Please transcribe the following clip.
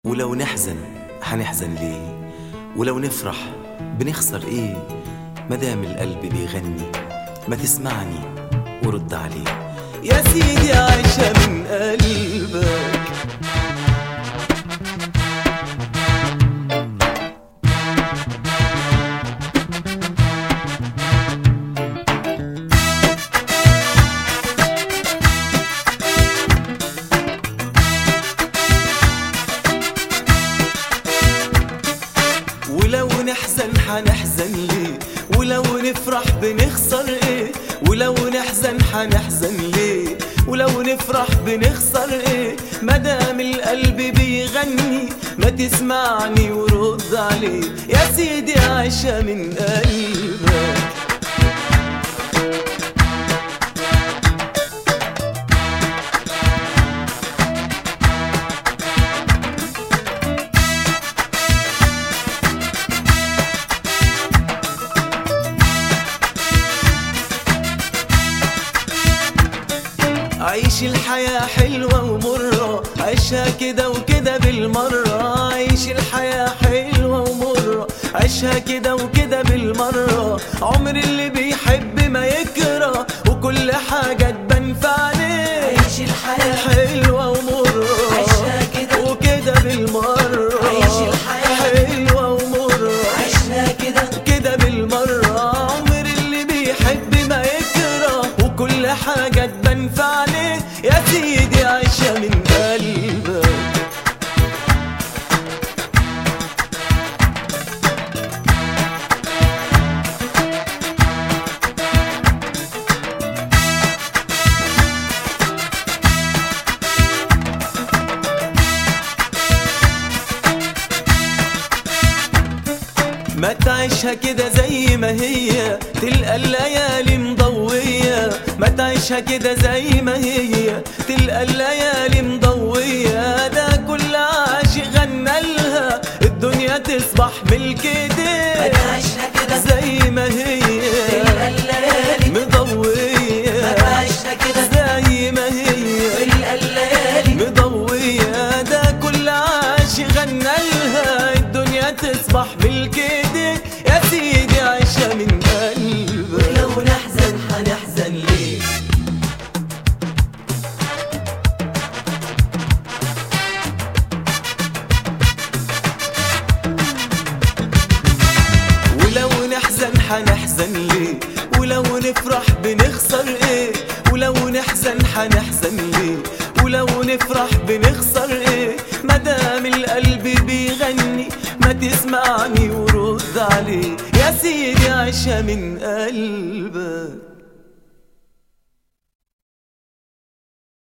ولو نحزن حنحزن ليه ولو نفرح بنخسر ايه مدام القلب بيغني ما تسمعني ورد عليه يا سيدي عايشة من قلبك ولو نحزن حنحزن ليه ولو نفرح بنخسر ايه ولو نحزن حنحزن ليه ولو نفرح بنخسر ايه مدام القلب بيغني ما تسمعني ورد عليه يا سيدي عايشة من قلبك عيش الحياة حلوة ومرة عيشها كده وكده بالمرة عيش الحياة حلوة ومرة عيشها كده وكده بالمرة عمر اللي بيحب ما يكره وكل حاجة تبان في عينيه عيش الحياة حلوة ومرة عيشها كده وكده بالمرة عيش الحياة حلوة ومرة عشنا كده كده بالمرة عمر اللي بيحب ما يكره وكل حاجة تبان في عينيه يا سيدي عايشة من قلبك ما تعيشها كده زي ما هي تلقى الليالي مضوية ما تعيشها كده زي ما هي تلقى الليالي مضوية ده كل عاشق غنى لها الدنيا تصبح ملك ما ايديه تعيشنا كده زي ما هي تلقى الليالي مضوية ما تعيشنا كده زي ما هي تلقى الليالي مضوية ده كل عاشق غنى لها الدنيا تصبح ملك ايديك يا سيدي عايشة من قلبك لو نحزن حنحزن ليه ولو نحزن حنحزن ليه ولو نفرح بنخسر ايه ولو نحزن حنحزن ليه ولو نفرح بنخسر ايه مدام القلب بيغني ما تسمعني ورد عليه يا سيدي عيشة من قلبك